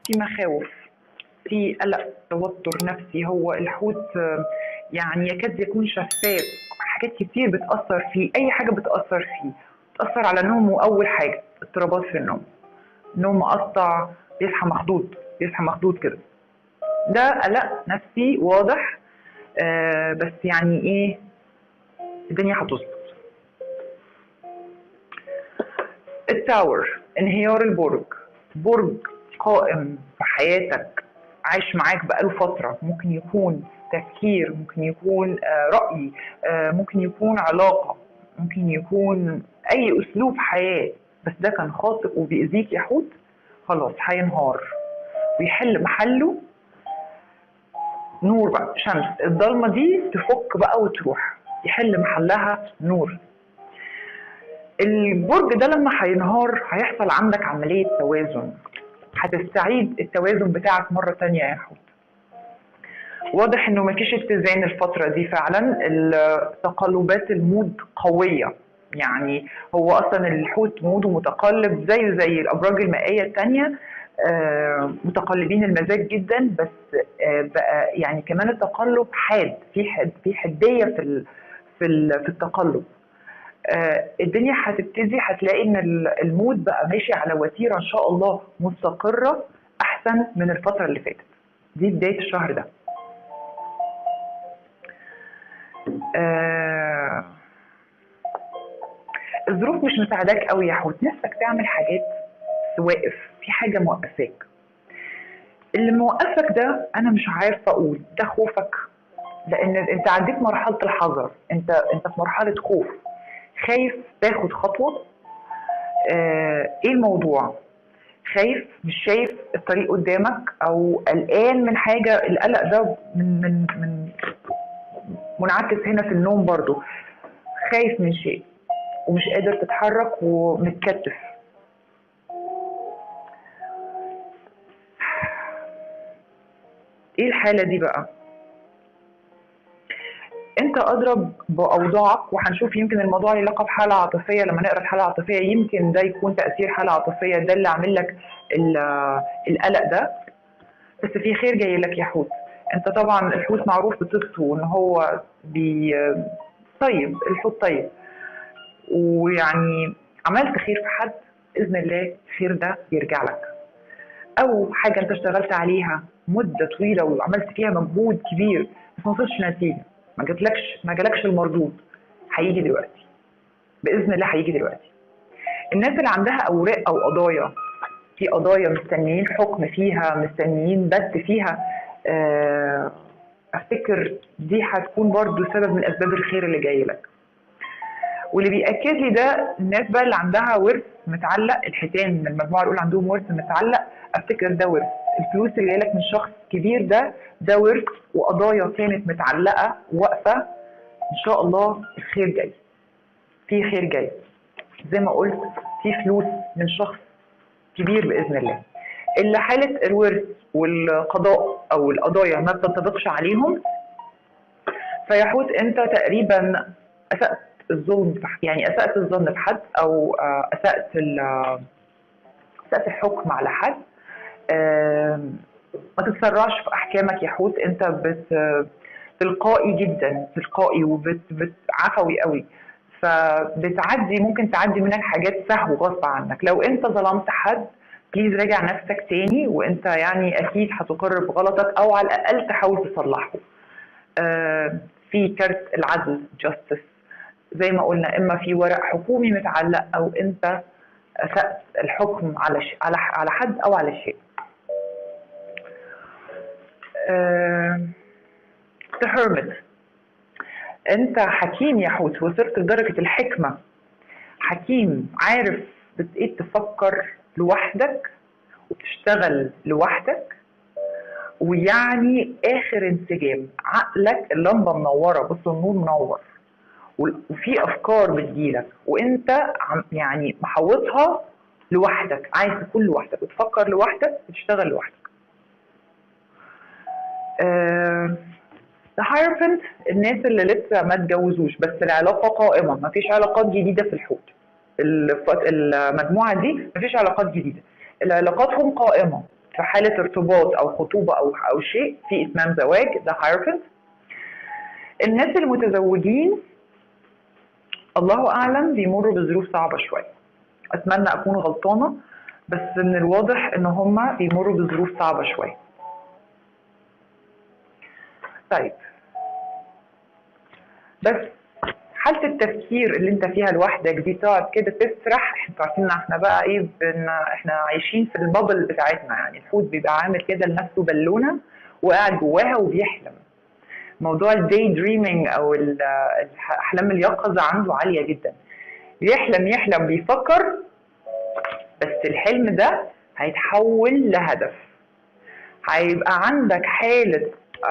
في مخاوف في قلق توتر نفسي هو الحوت آه، يعني يكاد يكون شفاف حاجات كتير بتأثر فيه أي حاجة بتأثر فيه بتأثر على نومه أول حاجة اضطرابات في النوم نوم مقطع بيصحى مخضوض بيصحى مخضوض كده ده قلق نفسي واضح آه بس يعني ايه الدنيا هتظبط التاور انهيار البرج برج قائم في حياتك عايش معاك بقاله فترة ممكن يكون تفكير ممكن يكون آه، رأي آه، ممكن يكون علاقة ممكن يكون أي أسلوب حياة بس ده كان خاطئ وبيأذيك يا حوت خلاص هينهار ويحل محله نور بقى شمس الضلمة دي تفك بقى وتروح يحل محلها نور البرج ده لما هينهار هيحصل عندك عملية توازن هتستعيد التوازن بتاعك مرة تانية يا حوت واضح انه مفيش اتزان الفترة دي فعلا ال- تقلبات المود قوية يعني هو اصلا الحوت موده متقلب زيه زي الابراج المائية التانية آه، متقلبين المزاج جدا بس آه، بقى يعني كمان التقلب حاد في حد في حدية في ال- في ال- في التقلب آه، الدنيا هتبتدي هتلاقي ان ال- المود بقى ماشي على وتيره ان شاء الله مستقره احسن من الفتره اللي فاتت دي بدايه الشهر ده آه، الظروف مش مساعداك قوي يا حوت نفسك تعمل حاجات بس واقف في حاجه موقفاك اللي موقفك ده انا مش عارفه اقول ده خوفك لان انت عديت مرحله الحذر انت انت في مرحله خوف خايف تاخد خطوه آه ايه الموضوع خايف مش شايف الطريق قدامك او قلقان من حاجه القلق ده من من من منعكس هنا في النوم برضو خايف من شيء ومش قادر تتحرك ومتكتف ايه الحاله دي بقى انت اضرب باوضاعك وهنشوف يمكن الموضوع له علاقه بحاله عاطفيه لما نقرا الحاله العاطفيه يمكن ده يكون تاثير حاله عاطفيه ده اللي عامل لك ال- القلق ده بس في خير جاي لك يا حوت انت طبعا الحوت معروف بصفته ان هو بي طيب الحوت طيب ويعني عملت خير في حد باذن الله الخير ده يرجع لك او حاجه انت اشتغلت عليها مده طويله وعملت فيها مجهود كبير بس ما وصلتش نتيجه ما جاتلكش ما جالكش المردود هيجي دلوقتي باذن الله هيجي دلوقتي الناس اللي عندها اوراق او قضايا في قضايا مستنيين حكم فيها مستنيين بث فيها آه، افتكر دي هتكون برضو سبب من اسباب الخير اللي جاي لك واللي بيأكد لي ده الناس بقى اللي عندها ورث متعلق الحيتان من المجموعه الاولى عندهم ورث متعلق افتكر ده ورث الفلوس اللي جايلك من شخص كبير ده ده ورث وقضايا كانت متعلقه واقفه ان شاء الله الخير جاي في خير جاي زي ما قلت في فلوس من شخص كبير باذن الله اللي حاله الورث والقضاء او القضايا ما بتنطبقش عليهم فيحوت انت تقريبا اسات الظلم في- يعني اسات الظن في حد او آه، اسات ال- آه، اسات الحكم على حد آم، ما تتسرعش في احكامك يا حوت انت بت تلقائي جدا تلقائي وعفوي قوي فبتعدي ممكن تعدي منك حاجات سهو غصب عنك لو انت ظلمت حد بليز راجع نفسك تاني وانت يعني اكيد هتقر بغلطك او على الاقل تحاول تصلحه آه، في كارت العدل جاستس زي ما قلنا اما في ورق حكومي متعلق او انت اسأت الحكم على ش... على على حد او على شيء تهرمت انت حكيم يا حوت وصلت لدرجة الحكمة حكيم عارف بتقيت تفكر لوحدك وبتشتغل لوحدك ويعني اخر انسجام عقلك اللمبه منوره بص النور منور وال- وفي افكار بتجيلك وانت عم- يعني محوطها لوحدك عايز تكون لوحدك بتفكر لوحدك بتشتغل لوحدك هايرفنت الناس اللي لسه ما اتجوزوش بس العلاقه قائمه ما فيش علاقات جديده في الحوت الف- المجموعه دي ما فيش علاقات جديده العلاقاتهم قائمه في حاله ارتباط او خطوبه او او شيء في اتمام زواج ده هايرفنت الناس المتزوجين الله اعلم بيمروا بظروف صعبه شويه اتمنى اكون غلطانه بس من الواضح ان هم بيمروا بظروف صعبه شويه طيب بس حاله التفكير اللي انت فيها لوحدك دي تقعد كده تسرح انتوا عارفين احنا بقى ايه بن احنا عايشين في البابل بتاعتنا يعني الحوت بيبقى عامل كده لنفسه بالونه وقاعد جواها وبيحلم موضوع الداي دريمينج او احلام اليقظه عنده عاليه جدا يحلم يحلم بيفكر بس الحلم ده هيتحول لهدف هيبقى عندك حاله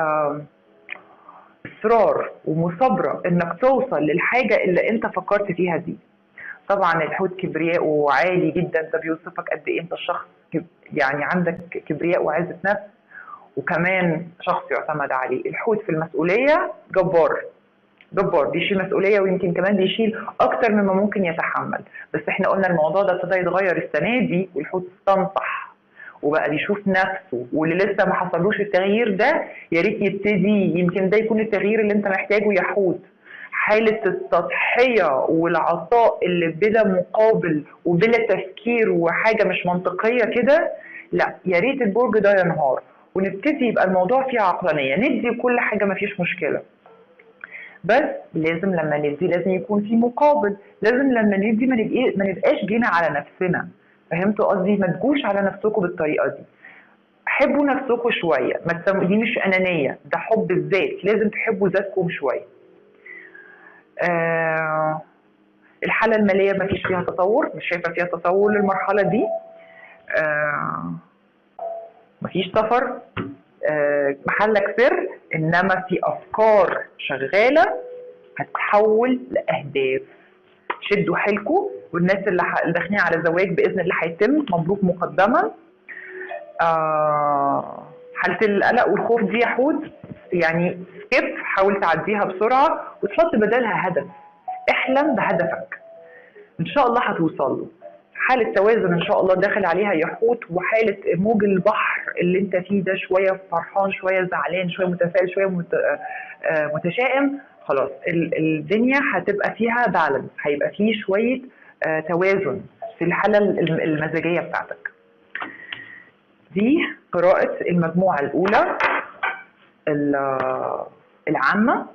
اصرار ومثابره انك توصل للحاجه اللي انت فكرت فيها دي طبعا الحوت كبرياء عالي جدا ده بيوصفك قد ايه انت الشخص يعني عندك كبرياء وعزه نفس وكمان شخص يعتمد عليه الحوت في المسؤوليه جبار جبار بيشيل مسؤوليه ويمكن كمان بيشيل اكتر مما ممكن يتحمل بس احنا قلنا الموضوع ده ابتدى يتغير السنه دي والحوت استنصح وبقى بيشوف نفسه واللي لسه ما حصلوش التغيير ده يا ريت يبتدي يمكن ده يكون التغيير اللي انت محتاجه يا حوت حالة التضحية والعطاء اللي بلا مقابل وبلا تفكير وحاجة مش منطقية كده لا يا ريت البرج ده ينهار ونبتدي يبقى الموضوع فيه عقلانية ندي كل حاجة ما فيش مشكلة بس لازم لما ندي لازم يكون في مقابل لازم لما ندي ما, نبقى ما نبقاش جينا على نفسنا فهمتوا قصدي ما تجوش على نفسكم بالطريقه دي حبوا نفسكم شويه ما تسم... دي مش انانيه ده حب الذات لازم تحبوا ذاتكم شويه آه... الحاله الماليه ما فيش فيها تطور مش شايفه فيها تطور للمرحله دي آه... ما فيش سفر آه... محلك سر انما في افكار شغاله هتتحول لاهداف شدوا حيلكم والناس اللي داخلين على زواج باذن الله هيتم مبروك مقدما آه حاله القلق والخوف دي يا حوت يعني سكيب حاول تعديها بسرعه وتحط بدلها هدف احلم بهدفك ان شاء الله هتوصل له حالة توازن ان شاء الله داخل عليها يا حوت وحالة موج البحر اللي انت فيه ده شوية فرحان شوية زعلان شوية متفائل شوية متشائم خلاص الدنيا هتبقى فيها بالانس هيبقى فيه شويه آه توازن في الحاله المزاجيه بتاعتك دي قراءه المجموعه الاولى العامه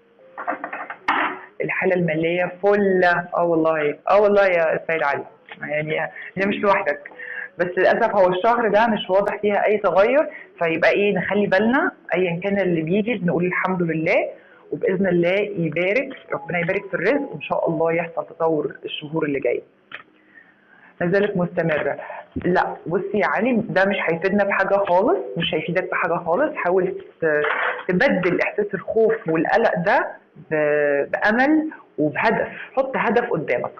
الحاله الماليه فل اه والله اه والله يا سيد علي يعني هي مش لوحدك بس للاسف هو الشهر ده مش واضح فيها اي تغير فيبقى ايه نخلي بالنا ايا كان اللي بيجي نقول الحمد لله وباذن الله يبارك ربنا يبارك في الرزق وان شاء الله يحصل تطور الشهور اللي جايه. ما زالت مستمره. لا بصي يا علي ده مش هيفيدنا بحاجه خالص مش هيفيدك بحاجه خالص حاول تبدل احساس الخوف والقلق ده بامل وبهدف حط هدف قدامك.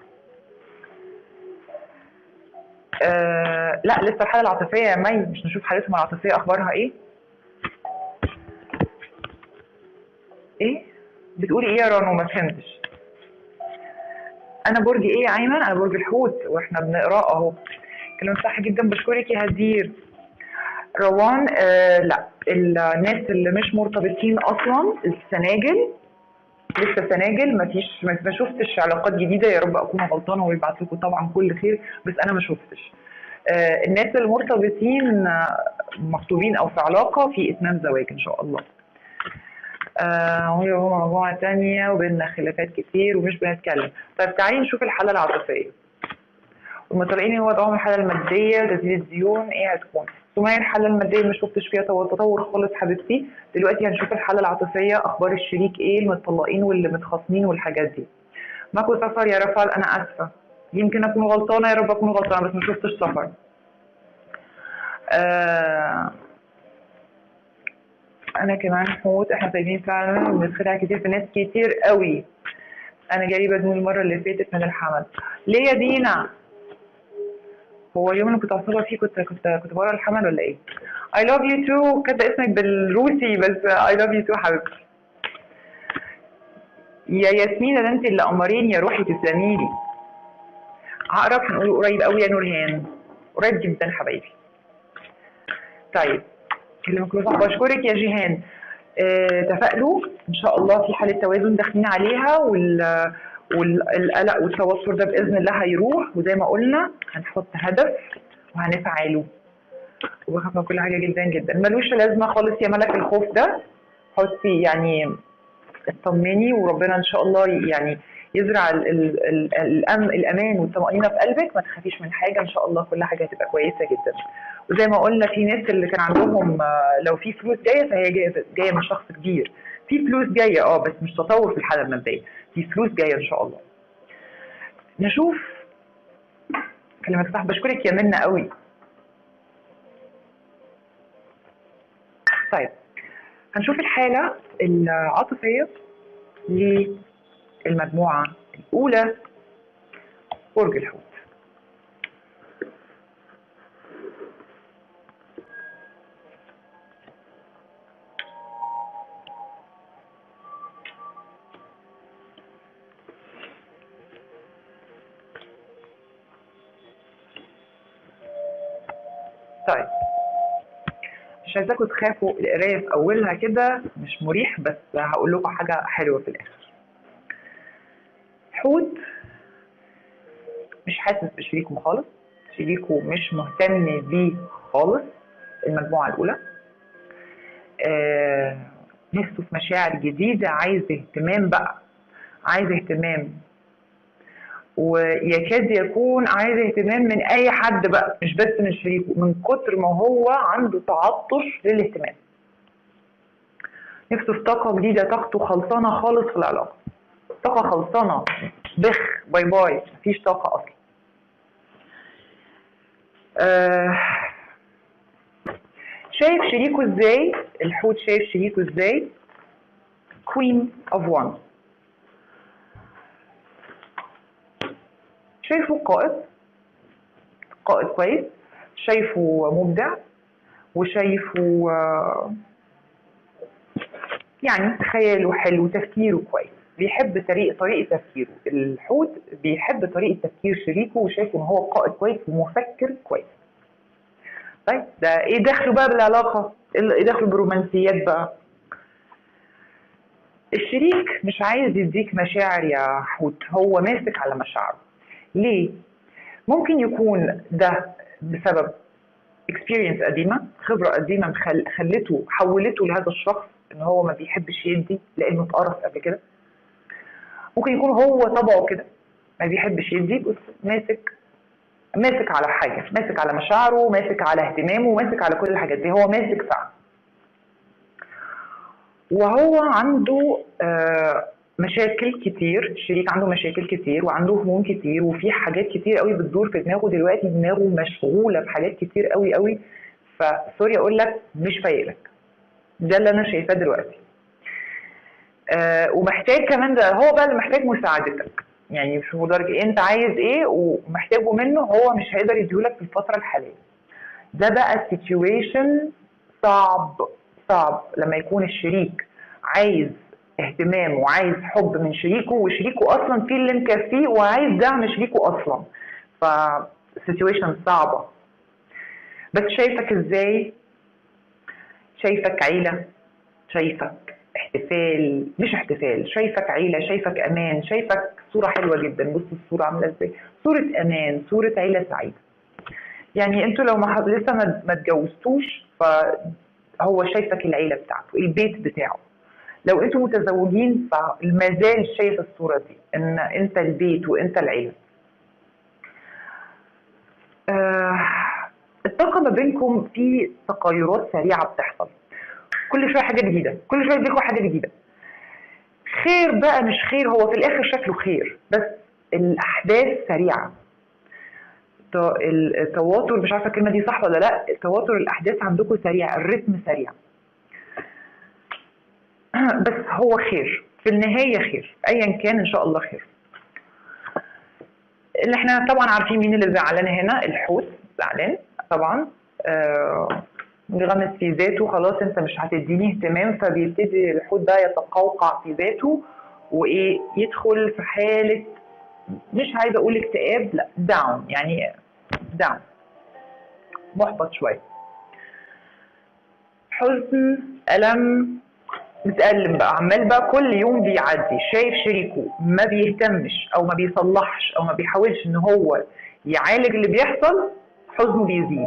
آه لا لسه الحاله العاطفيه يا مي مش نشوف حالتهم العاطفيه اخبارها ايه؟ ايه بتقولي ايه يا رانو ما فهمتش انا برج ايه يا ايمن انا برج الحوت واحنا بنقراه اهو كلام صح جدا بشكرك يا هدير روان آه لا الناس اللي مش مرتبطين اصلا السناجل لسه سناجل ما فيش ما شفتش علاقات جديده يا رب اكون غلطانه ويبعت لكم طبعا كل خير بس انا ما شفتش آه الناس المرتبطين مخطوبين او في علاقه في اتمام زواج ان شاء الله وهي وهو مجموعة تانية وبيننا خلافات كتير ومش بنتكلم طيب تعالي نشوف الحالة العاطفية المطلقين هو وضعهم الحالة المادية تزيد الديون ايه هتكون سمية الحالة المادية ما شفتش فيها تطور خالص حبيبتي دلوقتي هنشوف الحالة العاطفية اخبار الشريك ايه المطلقين واللي متخاصمين والحاجات دي ماكو سفر يا رفال انا اسفة يمكن اكون غلطانة يا رب اكون غلطانة بس ما شفتش سفر آه انا كمان حوت احنا طيبين فعلا بنتخدع كتير في ناس كتير قوي انا جالي بدون المره اللي فاتت من الحمل ليه يا دينا هو اليوم اللي كنت عصبه فيه كنت كنت كنت بره الحمل ولا ايه I love you too كاتبه اسمك بالروسي بس I love you too حبيبتي يا ياسمين ده انت اللي قمرين يا روحي تسلمي لي هقرب هنقول قريب قوي يا نورهان قريب جدا حبايبي طيب كلمك له صح بشكرك يا جيهان آه، تفائلوا ان شاء الله في حاله توازن داخلين عليها وال والقلق والتوتر ده باذن الله هيروح وزي ما قلنا هنحط هدف وهنفعله وبخاف من كل حاجه جدا جدا ملوش لازمه خالص يا ملك الخوف ده حطي يعني اطمني وربنا ان شاء الله يعني يزرع ال ال ال الأم الامان والطمانينه في قلبك ما تخافيش من حاجه ان شاء الله كل حاجه هتبقى كويسه جدا وزي ما قلنا في ناس اللي كان عندهم آه، لو في فلوس جايه فهي جايه جايه من شخص كبير في فلوس جايه اه بس مش تطور في الحاله الماديه في فلوس جايه ان شاء الله نشوف كلمك صح بشكرك يا منى قوي طيب هنشوف الحالة العاطفية للمجموعة الأولى برج الحوت طيب مش عايزاكم تخافوا القرايه في اولها كده مش مريح بس هقول لكم حاجه حلوه في الاخر حوت مش حاسس بشريكه خالص شريكه مش مهتم بيه خالص المجموعه الاولى آه نفسه في مشاعر جديده عايز اهتمام بقى عايز اهتمام ويكاد يكون عايز اهتمام من اي حد بقى مش بس من شريكه من كتر ما هو عنده تعطش للاهتمام نفسه في طاقه جديده طاقته خلصانه خالص في العلاقه طاقه خلصانه بخ باي باي مفيش طاقه اصلا آه شايف شريكه ازاي الحوت شايف شريكه ازاي كوين اوف وان شايفه قائد قائد كويس شايفه مبدع وشايفه آه، يعني خياله حلو تفكيره كويس بيحب طريقه طريقه تفكيره الحوت بيحب طريقه تفكير شريكه وشايف ان هو قائد كويس ومفكر كويس طيب ده ايه دخله بقى بالعلاقه ايه دخله بالرومانسيات بقى الشريك مش عايز يديك مشاعر يا حوت هو ماسك على مشاعره ليه ممكن يكون ده بسبب اكسبيرينس قديمه خبره قديمه خلته حولته لهذا الشخص ان هو ما بيحبش يدي لانه اتقرص قبل كده ممكن يكون هو طبعه كده ما بيحبش يدي بس ماسك ماسك على حاجه ماسك على مشاعره ماسك على اهتمامه ماسك على كل الحاجات دي هو ماسك فعلا وهو عنده آه مشاكل كتير الشريك عنده مشاكل كتير وعنده هموم كتير وفي حاجات كتير قوي بتدور في دماغه دلوقتي دماغه مشغوله بحاجات كتير قوي قوي فسوري اقول لك مش فايق لك ده اللي انا شايفاه دلوقتي آه ومحتاج كمان ده هو بقى اللي محتاج مساعدتك يعني شوفوا درجه إيه انت عايز ايه ومحتاجه منه هو مش هيقدر يديهولك في الفتره الحاليه ده بقى سيتويشن صعب صعب لما يكون الشريك عايز اهتمام وعايز حب من شريكه وشريكه اصلا في اللي مكفيه وعايز دعم شريكه اصلا ف سيتويشن صعبه بس شايفك ازاي شايفك عيله شايفك احتفال مش احتفال شايفك عيله شايفك امان شايفك صوره حلوه جدا بص الصوره عامله ازاي صوره امان صوره عيله سعيده يعني انتوا لو ما لسه ما اتجوزتوش فهو شايفك العيله بتاعته البيت بتاعه لو انتم متزوجين فما زال شايف الصوره دي ان انت البيت وانت العيله آه الطاقه ما بينكم في تغيرات سريعه بتحصل كل شويه حاجه جديده كل شويه يديكوا حاجه جديده خير بقى مش خير هو في الاخر شكله خير بس الاحداث سريعه التواتر مش عارفه الكلمه دي صح ولا لا تواتر الاحداث عندكم سريع الريتم سريع بس هو خير في النهايه خير ايا كان ان شاء الله خير اللي احنا طبعا عارفين مين اللي زعلان هنا الحوت زعلان طبعا آه بيغمس في ذاته خلاص انت مش هتديني اهتمام فبيبتدي الحوت ده يتقوقع في ذاته وايه يدخل في حاله مش عايزه اقول اكتئاب لا داون يعني داون محبط شويه حزن الم متألم بقى عمال بقى كل يوم بيعدي شايف شريكه ما بيهتمش او ما بيصلحش او ما بيحاولش ان هو يعالج اللي بيحصل حزنه بيزيد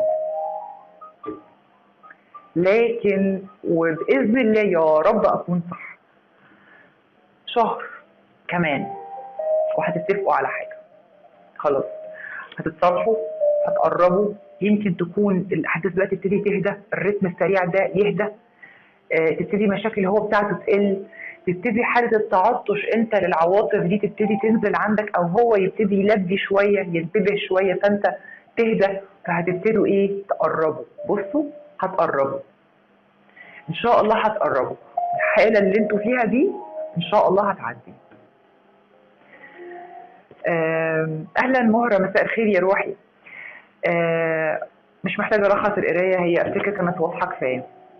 لكن وباذن الله يا رب اكون صح شهر كمان وهتتفقوا على حاجه خلاص هتتصالحوا هتقربوا يمكن تكون الاحداث بقى تبتدي تهدى الريتم السريع ده يهدى آه، تبتدي مشاكل اللي هو بتاعته تقل تبتدي حاله التعطش انت للعواطف دي تبتدي تنزل عندك او هو يبتدي يلبي شويه ينتبه شويه فانت تهدى فهتبتدوا ايه تقربوا بصوا هتقربوا ان شاء الله هتقربوا الحاله اللي انتوا فيها دي ان شاء الله هتعدي آم، اهلا مهره مساء الخير يا روحي آه، مش محتاجه الخص القرايه هي افتكر كانت واضحه كفايه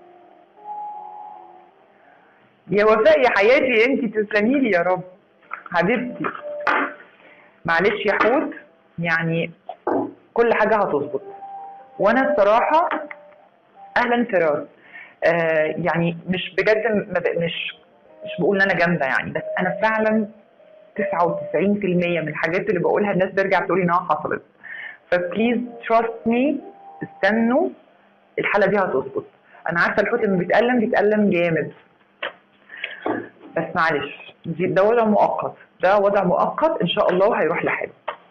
يا وفاء يا حياتي انت تسلمي لي يا رب حبيبتي معلش يا حوت يعني كل حاجه هتظبط وانا الصراحه اهلا فراس آه يعني مش بجد ما ب- مش مش بقول ان انا جامده يعني بس انا فعلا 99% من الحاجات اللي بقولها الناس بترجع تقول لي انها حصلت فبليز تراست مي استنوا الحاله دي هتظبط انا عارفه الحوت لما بيتألم بيتألم جامد بس معلش دي- ده وضع مؤقت ده وضع مؤقت ان شاء الله هيروح لحاله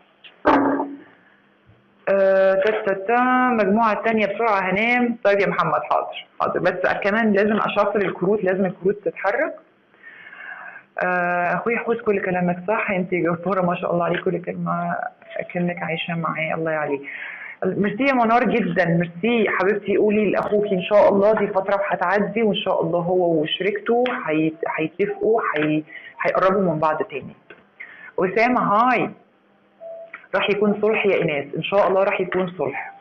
آه، تا تا تا مجموعة التانية بسرعة هنام طيب يا محمد حاضر حاضر بس كمان لازم أشفل الكروت لازم الكروت تتحرك آه، أخوي حوز كل كلامك صح أنت جبارة ما شاء الله عليك كل كلمة أكنك عايشة معايا الله يعليك ميرسي يا منار جدا ميرسي حبيبتي قولي لاخوكي ان شاء الله دي فتره وهتعدي وان شاء الله هو وشريكته هيت- هيتفقوا هي- هيقربوا من بعض تاني اسامه هاي راح يكون صلح يا ايناس ان شاء الله راح يكون صلح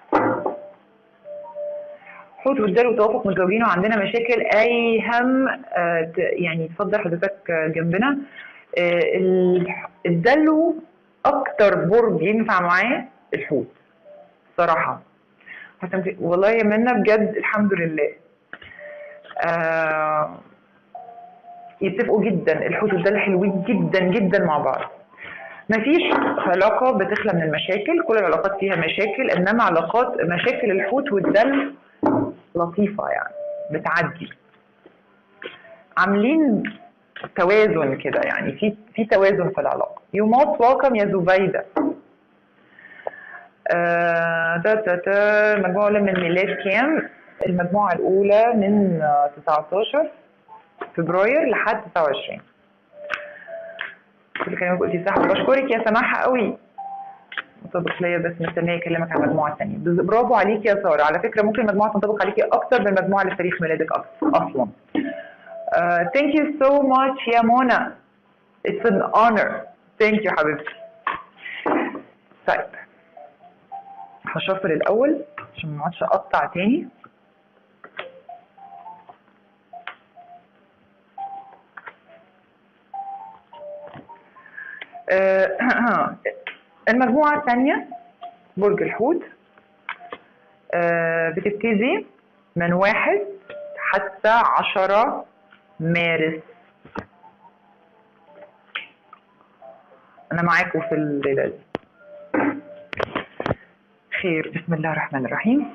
حوت والدال وتوافق متزوجين وعندنا مشاكل اي هم آه، ت- يعني اتفضل حضرتك آه، جنبنا آه، ال- الدلو اكتر برج ينفع معاه الحوت صراحه عشان والله يا منى بجد الحمد لله آه يتفقوا جدا الحوت والدلو حلوين جدا جدا مع بعض مفيش علاقة بتخلى من المشاكل كل العلاقات فيها مشاكل إنما علاقات مشاكل الحوت والدلو لطيفة يعني بتعدي عاملين توازن كده يعني في في توازن في العلاقة يو موست ويلكم يا زبيدة آه، تا تا تا المجموعة الأولى من ميلاد كام؟ المجموعة الأولى من آه، 19 فبراير لحد 29 كل كلامك قلتي صح بشكرك يا سماحة قوي مطابق ليا بس مستنية أكلمك عن المجموعة الثانية بز- برافو عليكي يا سارة على فكرة ممكن المجموعة تنطبق عليكي أكتر من المجموعة اللي في تاريخ ميلادك أص- أصلا Uh, thank you so much يا منى It's an honor Thank you حبيبتي طيب هشفر الأول عشان ما اقعدش أقطع تاني آه، المجموعة الثانية برج الحوت آه، بتبتدي من واحد حتى عشرة مارس أنا معاكم في الليلة دي خير بسم الله الرحمن الرحيم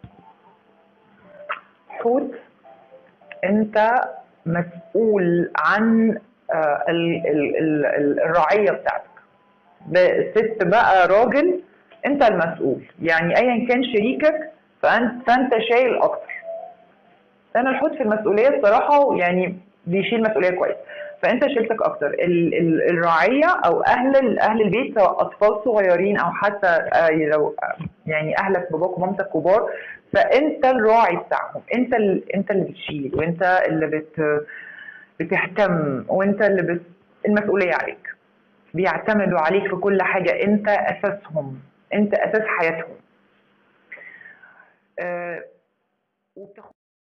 حوت أنت مسؤول عن آه، ال- ال- ال- ال- الرعية بتاعتك ب- ست بقى راجل انت المسؤول يعني ايا كان شريكك فانت فانت شايل اكتر انا الحوت في المسؤوليه الصراحه يعني بيشيل مسؤوليه كويس فانت شيلتك اكتر ال ال الرعيه او اهل اهل البيت سواء اطفال صغيرين او حتى آه، لو آه، يعني اهلك باباك ومامتك كبار فانت الراعي بتاعهم انت ال انت اللي بتشيل وانت اللي بت بتهتم وانت اللي بت المسؤوليه عليك بيعتمدوا عليك في كل حاجه انت اساسهم انت اساس حياتهم آه، وبتاخد